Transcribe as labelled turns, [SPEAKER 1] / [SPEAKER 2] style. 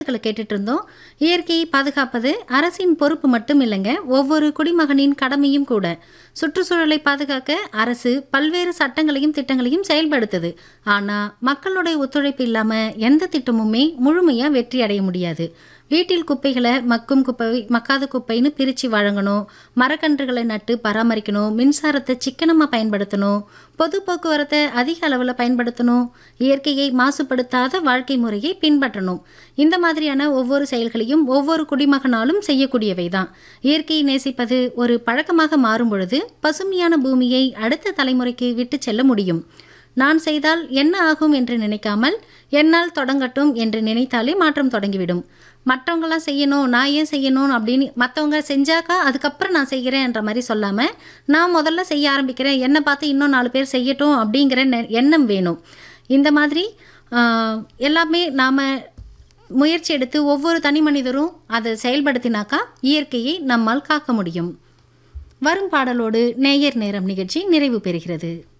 [SPEAKER 1] கருத்துக்களை கேட்டுட்டு இருந்தோம் இயற்கையை பாதுகாப்பது அரசின் பொறுப்பு மட்டும் இல்லைங்க ஒவ்வொரு குடிமகனின் கடமையும் கூட சுற்றுச்சூழலை பாதுகாக்க அரசு பல்வேறு சட்டங்களையும் திட்டங்களையும் செயல்படுத்துது ஆனால் மக்களுடைய ஒத்துழைப்பு இல்லாமல் எந்த திட்டமுமே முழுமையாக வெற்றி அடைய முடியாது வீட்டில் குப்பைகளை மக்கும் குப்பை மக்காத குப்பைன்னு பிரித்து வழங்கணும் மரக்கன்றுகளை நட்டு பராமரிக்கணும் மின்சாரத்தை சிக்கனமாக பயன்படுத்தணும் பொது போக்குவரத்தை அதிக அளவில் பயன்படுத்தணும் இயற்கையை மாசுபடுத்தாத வாழ்க்கை முறையை பின்பற்றணும் இந்த மாதிரியான ஒவ்வொரு செயல்களையும் ஒவ்வொரு குடிமகனாலும் செய்யக்கூடியவை தான் இயற்கையை நேசிப்பது ஒரு பழக்கமாக மாறும் பொழுது பசுமையான பூமியை அடுத்த தலைமுறைக்கு விட்டு செல்ல முடியும் நான் செய்தால் என்ன ஆகும் என்று நினைக்காமல் என்னால் தொடங்கட்டும் என்று நினைத்தாலே மாற்றம் தொடங்கிவிடும் மற்றவங்களாம் செய்யணும் நான் ஏன் செய்யணும் அப்படின்னு மற்றவங்க செஞ்சாக்கா அதுக்கப்புறம் நான் செய்கிறேன்ற மாதிரி சொல்லாமல் நான் முதல்ல செய்ய ஆரம்பிக்கிறேன் என்னை பார்த்து இன்னும் நாலு பேர் செய்யட்டும் அப்படிங்கிற நெ- எண்ணம் வேணும் இந்த மாதிரி ஆஹ், எல்லாமே நாம் முயற்சி எடுத்து ஒவ்வொரு தனி மனிதரும் அதை செயல்படுத்தினாக்கா இயற்கையை நம்மால் காக்க முடியும் வரும் பாடலோடு நேயர் நேரம் நிகழ்ச்சி நிறைவு பெறுகிறது